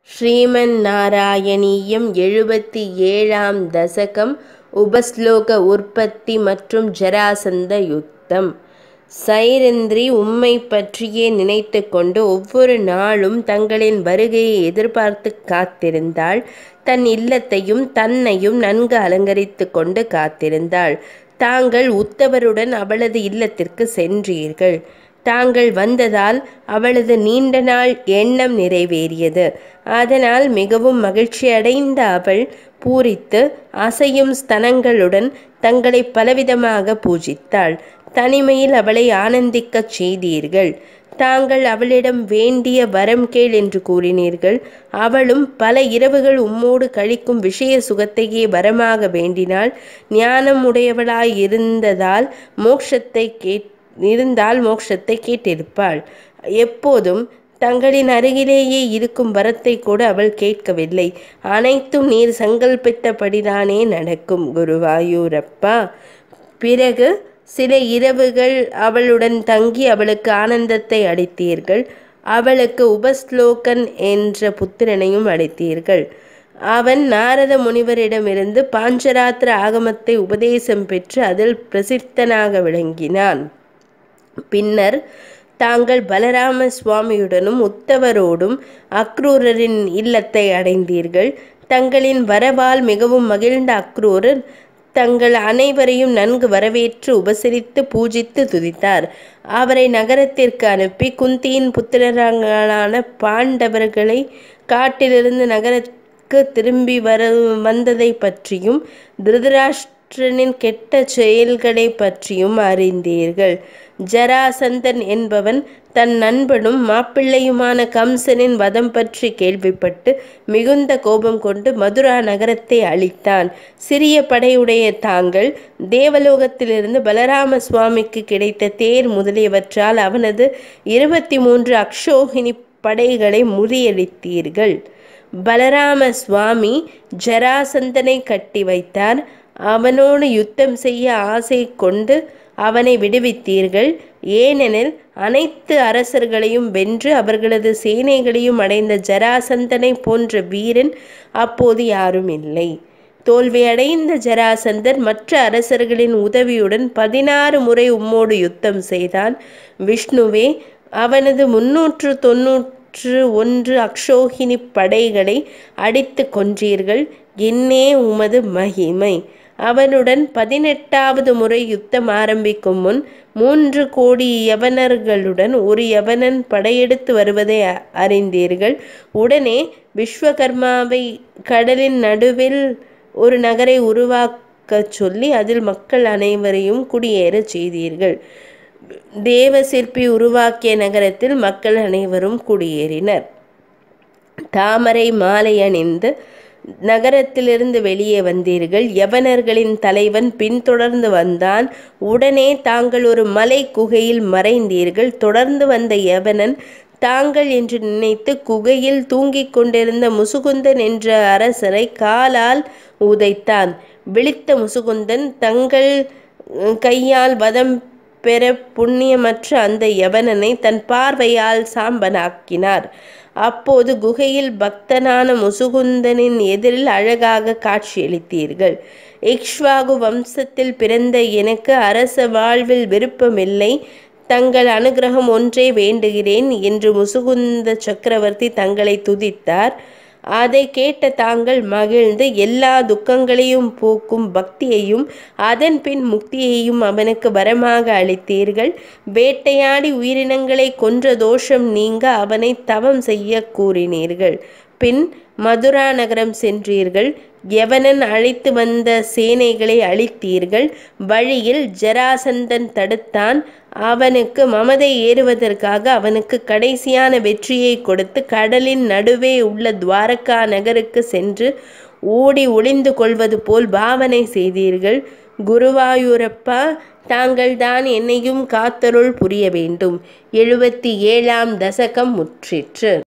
ஸ்ரீமன் நாராயணீயம் எழுபத்தி ஏழாம் தசகம் உபஸ்லோக உற்பத்தி மற்றும் ஜராசந்த யுத்தம் சைரந்திரி உம்மை பற்றியே நினைத்து கொண்டு ஒவ்வொரு நாளும் தங்களின் வருகையை எதிர்பார்த்து காத்திருந்தாள் தன் இல்லத்தையும் தன்னையும் நன்கு அலங்கரித்து கொண்டு காத்திருந்தாள் தாங்கள் உத்தவருடன் அவளது இல்லத்திற்கு சென்றீர்கள் தாங்கள் வந்ததால் அவளது நீண்ட நாள் எண்ணம் நிறைவேறியது அதனால் மிகவும் மகிழ்ச்சியடைந்த அவள் பூரித்து அசையும் ஸ்தனங்களுடன் தங்களை பலவிதமாக பூஜித்தாள் தனிமையில் அவளை ஆனந்திக்கச் செய்தீர்கள் தாங்கள் அவளிடம் வேண்டிய வரம் கேள் என்று கூறினீர்கள் அவளும் பல இரவுகள் உம்மோடு கழிக்கும் விஷய சுகத்தையே வரமாக வேண்டினாள் ஞானம் உடையவளாய் இருந்ததால் மோட்சத்தை கேட் இருந்தால் மோட்சத்தை கேட்டிருப்பாள் எப்போதும் தங்களின் அருகிலேயே இருக்கும் வரத்தை கூட அவள் கேட்கவில்லை அனைத்தும் நீர் சங்கல்பித்தபடிதானே நடக்கும் குருவாயூரப்பா பிறகு சில இரவுகள் அவளுடன் தங்கி அவளுக்கு ஆனந்தத்தை அளித்தீர்கள் அவளுக்கு உபஸ்லோகன் என்ற புத்திரனையும் அளித்தீர்கள் அவன் நாரத முனிவரிடமிருந்து பாஞ்சராத்திர ஆகமத்தை உபதேசம் பெற்று அதில் பிரசித்தனாக விளங்கினான் பின்னர் தாங்கள் பலராம சுவாமியுடனும் உத்தவரோடும் அக்ரூரரின் இல்லத்தை அடைந்தீர்கள் தங்களின் வரவால் மிகவும் மகிழ்ந்த அக்ரூரர் தங்கள் அனைவரையும் நன்கு வரவேற்று உபசரித்து பூஜித்து துதித்தார் அவரை நகரத்திற்கு அனுப்பி குந்தியின் புத்திரங்களான பாண்டவர்களை காட்டிலிருந்து நகரத்துக்கு திரும்பி வர வந்ததை பற்றியும் திருதராஷ்டிரனின் கெட்ட செயல்களை பற்றியும் அறிந்தீர்கள் ஜராசந்தன் என்பவன் தன் நண்பனும் மாப்பிள்ளையுமான கம்சனின் வதம் பற்றி கேள்விப்பட்டு மிகுந்த கோபம் கொண்டு மதுரா நகரத்தை அழித்தான் சிறிய படையுடைய தாங்கள் தேவலோகத்திலிருந்து பலராம சுவாமிக்கு கிடைத்த தேர் முதலியவற்றால் அவனது இருபத்தி மூன்று அக்ஷோகினி படைகளை முறியடித்தீர்கள் பலராம சுவாமி ஜராசந்தனை கட்டி வைத்தார் அவனோடு யுத்தம் செய்ய ஆசை கொண்டு அவனை விடுவித்தீர்கள் ஏனெனில் அனைத்து அரசர்களையும் வென்று அவர்களது சேனைகளையும் அடைந்த ஜராசந்தனை போன்ற வீரன் அப்போது யாரும் இல்லை தோல்வியடைந்த ஜராசந்தர் மற்ற அரசர்களின் உதவியுடன் பதினாறு முறை உம்மோடு யுத்தம் செய்தான் விஷ்ணுவே அவனது முன்னூற்று தொன்னூற்று ஒன்று அக்ஷோகினி படைகளை அடித்து கொன்றீர்கள் என்னே உமது மகிமை அவனுடன் பதினெட்டாவது முறை யுத்தம் ஆரம்பிக்கும் முன் மூன்று கோடி யவனர்களுடன் ஒரு யவனன் படையெடுத்து வருவதை அறிந்தீர்கள் உடனே விஸ்வகர்மாவை கடலின் நடுவில் ஒரு நகரை உருவாக்க சொல்லி அதில் மக்கள் அனைவரையும் குடியேறச் செய்தீர்கள் தேவ சிற்பி உருவாக்கிய நகரத்தில் மக்கள் அனைவரும் குடியேறினர் தாமரை மாலை அணிந்து நகரத்திலிருந்து வெளியே வந்தீர்கள் யவனர்களின் தலைவன் பின்தொடர்ந்து வந்தான் உடனே தாங்கள் ஒரு மலை குகையில் மறைந்தீர்கள் தொடர்ந்து வந்த யவனன் தாங்கள் என்று நினைத்து குகையில் தூங்கிக் கொண்டிருந்த முசுகுந்தன் என்ற அரசரை காலால் உதைத்தான் விழித்த முசுகுந்தன் தங்கள் கையால் வதம் பெற புண்ணியமற்ற அந்த யவனனை தன் பார்வையால் சாம்பனாக்கினார் அப்போது குகையில் பக்தனான முசுகுந்தனின் எதிரில் அழகாக காட்சியளித்தீர்கள் இக்ஷ்வாகு வம்சத்தில் பிறந்த எனக்கு அரச வாழ்வில் விருப்பமில்லை தங்கள் அனுகிரகம் ஒன்றே வேண்டுகிறேன் என்று முசுகுந்த சக்கரவர்த்தி தங்களை துதித்தார் அதை கேட்ட தாங்கள் மகிழ்ந்து எல்லா துக்கங்களையும் போக்கும் பக்தியையும் அதன் பின் முக்தியையும் அவனுக்கு வரமாக அளித்தீர்கள் வேட்டையாடி உயிரினங்களை கொன்ற தோஷம் நீங்க அவனை தவம் செய்ய கூறினீர்கள் பின் மதுரா நகரம் சென்றீர்கள் யவனன் அழைத்து வந்த சேனைகளை அழித்தீர்கள் வழியில் ஜராசந்தன் தடுத்தான் அவனுக்கு மமதை ஏறுவதற்காக அவனுக்கு கடைசியான வெற்றியை கொடுத்து கடலின் நடுவே உள்ள துவாரகா நகருக்கு சென்று ஓடி ஒளிந்து கொள்வது போல் பாவனை செய்தீர்கள் குருவாயூரப்பா தாங்கள்தான் என்னையும் காத்தருள் புரிய வேண்டும் எழுபத்தி ஏழாம் தசகம் முற்றிற்று